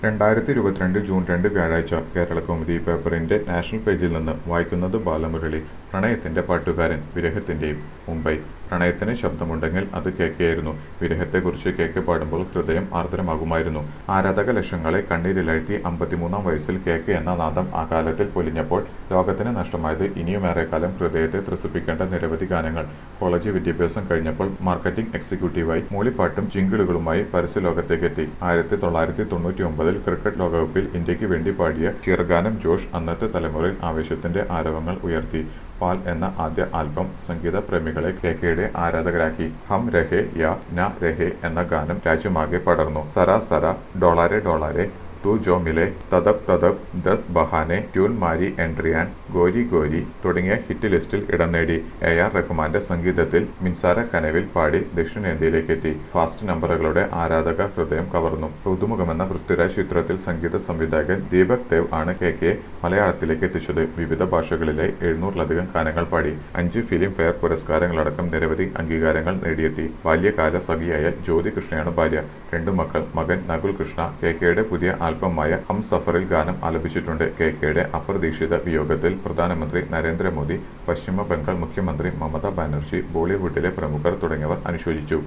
രണ്ടായിരത്തി ഇരുപത്തിരണ്ട് ജൂൺ രണ്ട് വ്യാഴാഴ്ച കേരളകൗമുദി പേപ്പറിന്റെ നാഷണൽ പേജിൽ നിന്ന് വായിക്കുന്നത് ബാലമുരളി പ്രണയത്തിന്റെ പാട്ടുകാരൻ വിരഹത്തിന്റെയും മുംബൈ പ്രണയത്തിന് ശബ്ദമുണ്ടെങ്കിൽ അത് കേക്കെയായിരുന്നു വിരഹത്തെക്കുറിച്ച് കേക്ക് പാടുമ്പോൾ ഹൃദയം ആർദ്രമാകുമായിരുന്നു ആരാധക ലക്ഷങ്ങളെ കണ്ണീരിലഴ്ത്തി അമ്പത്തിമൂന്നാം വയസ്സിൽ കേക്ക് എന്ന നാദം ആ കാലത്തിൽ പൊലിഞ്ഞപ്പോൾ ലോകത്തിന് നഷ്ടമായത് ഇനിയുമേറെ കാലം ഹൃദയത്തെ ത്രസിപ്പിക്കേണ്ട നിരവധി ഗാനങ്ങൾ കോളേജ് വിദ്യാഭ്യാസം കഴിഞ്ഞപ്പോൾ മാർക്കറ്റിംഗ് എക്സിക്യൂട്ടീവായി മൂളിപ്പാട്ടും ജിങ്കിളുകളുമായി പരസ്യലോകത്തേക്കെത്തി ആയിരത്തി തൊള്ളായിരത്തി തൊണ്ണൂറ്റി ഒമ്പതിൽ ക്രിക്കറ്റ് ലോകകപ്പിൽ ഇന്ത്യക്ക് വേണ്ടി പാടിയ ചിറഗാനം ജോഷ് അന്നത്തെ തലമുറയിൽ ആവേശത്തിന്റെ ആരവങ്ങൾ ഉയർത്തി പാൽ എന്ന ആദ്യ ആൽബം സംഗീത പ്രേമികളെ കെകെയുടെ ആരാധകരാക്കി ഹം രഹെ യാ ന രഹെ എന്ന ഗാനം രാജ്യമാകെ പടർന്നു സര സര ഡോളാരെ ഡോളാരെ ടു ജോ മിലെ തദബ് തദബ് ദസ് ബഹാനെ ട്യൂൺ മാരി എൻട്രിയാൻ ഗോരി ഗോരി തുടങ്ങിയ ഹിറ്റ് ലിസ്റ്റിൽ ഇടം നേടി എ ആർ റഹ്മാന്റെ സംഗീതത്തിൽ മിൻസാര കനവിൽ പാടി ദക്ഷിണേന്ത്യയിലേക്കെത്തി ഫാസ്റ്റ് നമ്പറുകളുടെ ആരാധക ഹൃദയം കവർന്നു പുതുമുഖമെന്ന പൃഥ്വിരാജ് ചിത്രത്തിൽ സംഗീത സംവിധായകൻ ദീപക് ദേവ് ആണ് കെ കെ മലയാളത്തിലേക്ക് എത്തിച്ചത് വിവിധ ഭാഷകളിലെ എഴുന്നൂറിലധികം ഗാനങ്ങൾ പാടി അഞ്ച് ഫിലിം ഫെയർ പുരസ്കാരങ്ങളടക്കം നിരവധി അംഗീകാരങ്ങൾ നേടിയെത്തി ബാല്യകാല സഖിയായ ജ്യോതി കൃഷ്ണയാണ് ഭാര്യ രണ്ടു മക്കൾ മകൻ നകുൽ കൃഷ്ണ കെ കെയുടെ പുതിയ ആൽബമായ ഹം സഫറിൽ ഗാനം ആലപിച്ചിട്ടുണ്ട് കെ കെയുടെ അപ്രതീക്ഷിത വിയോഗത്തിൽ പ്രധാനമന്ത്രി നരേന്ദ്രമോദി പശ്ചിമ ബംഗാൾ മുഖ്യമന്ത്രി മമതാ ബാനർജി ബോളിവുഡിലെ പ്രമുഖർ തുടങ്ങിയവർ അനുശോചിച്ചു